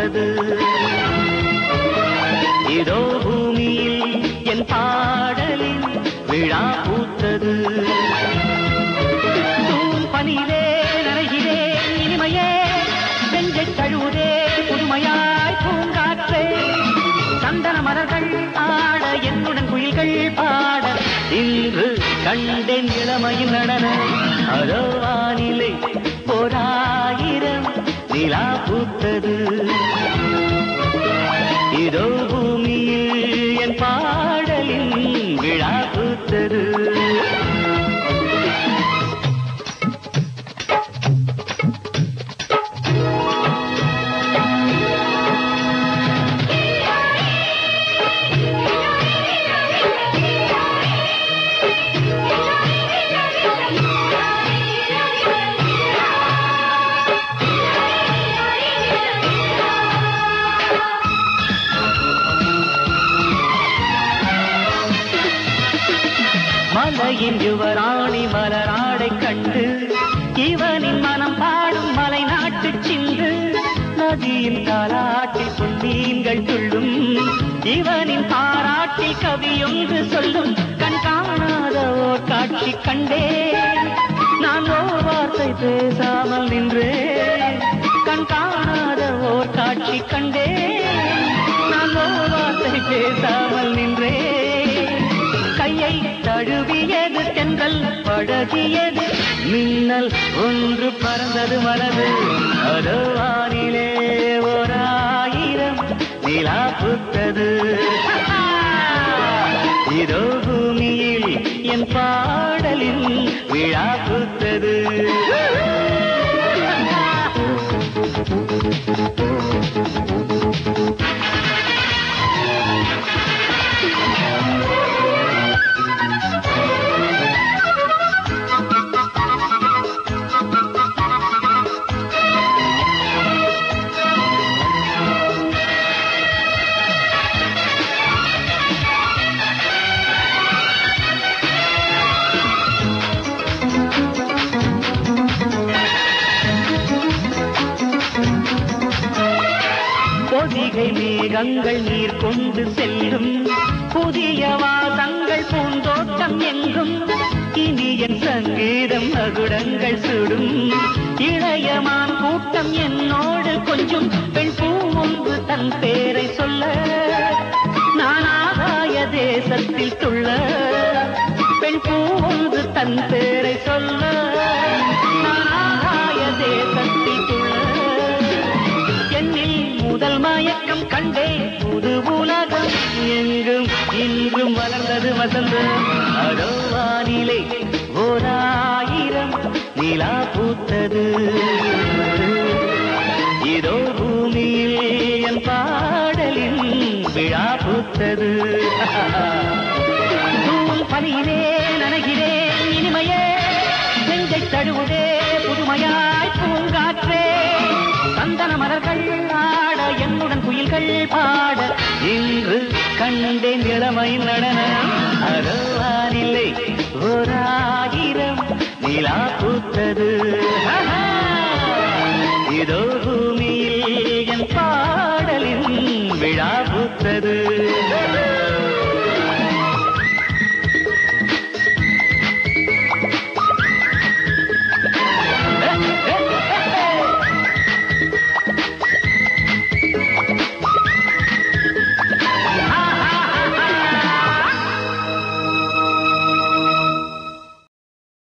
பூத்தது இதோ பூமியில் என் பாடலில் விழா பூத்தது தூள் பனியிலே நனைகிறேன் இனிமையே நெஞ்சை தழுவுதே புதுமையாய் பூங்காற்றே சந்தன மலர்கள் ஆட என்னுடன் குயில்கள் பாட இன்று கண்டேன் இளமையின் நடன அதோ வானிலை ஓராயிரம் நிலா பூத்தது இதோ பூமியில் என் பாடலின் விழா பூத்தது மலையின் யுவராணி மலராடை கண்டு இவனின் மனம் பாடும் மலை நாட்டு சிந்து நதியின் தாலாட்டில் பொன்னீன்கள் துள்ளும் இவனின் பாராட்டில் கவியொன்று சொல்லும் கண் காணாத ஓர் காட்சி கண்டேன் நான் ஓர் வார்த்தை பேசாமல் நின்றேன் கண் காணாத ஓர் காட்சி கண்டேன் நான் ஓர் வார்த்தை பேசாமல் நின்றேன் கையை தழுவியது தென்றல் பழகியது மின்னல் ஒன்று பறந்தது மனது அதோ வானிலே ஓராயிரம் நிலா புத்தது இதோ பூமியில் என் பாடலில் விழா புத்தது பொதிகை மேகங்கள் நீர் கொண்டு செல்லும் புதிய வாசங்கள் பூந்தோட்டம் எங்கும் இனியன் சங்கீதம் மகுடங்கள் சுடும் இளையமான் கூட்டம் என்னோடு கொஞ்சம் பெண் பூ ஒன்று தன் பேரை சொல்ல நான் ஆகாய தேசத்தில் துள்ள பெண் பூ ஒன்று தன் பேரை சொல்ல நான் ஆகாய தேசத்தில் துள்ள என்னில் முதல் மயக்கம் கண்டே புது உலகம் எங்கும் இன்றும் வளர்ந்தது வசந்தம் அதோ வானிலை ஓராயிரம் நிலா பூத்தது இதோ பூமியில் என் பாடலின் விழா பூத்தது தூள் பனியிலே நனைகிறேன் இனிமையே நெஞ்சை தழுவுதே புதுமையாய் பூங்காற்றே சந்தன மலர்கள் ஆட என்னுடன் குயில்கள் பாட இன்று கண்டேன் இளமை நடனம் அறவானில்லை ஓராயிரம் நிலா பூத்தது இதோ பூமி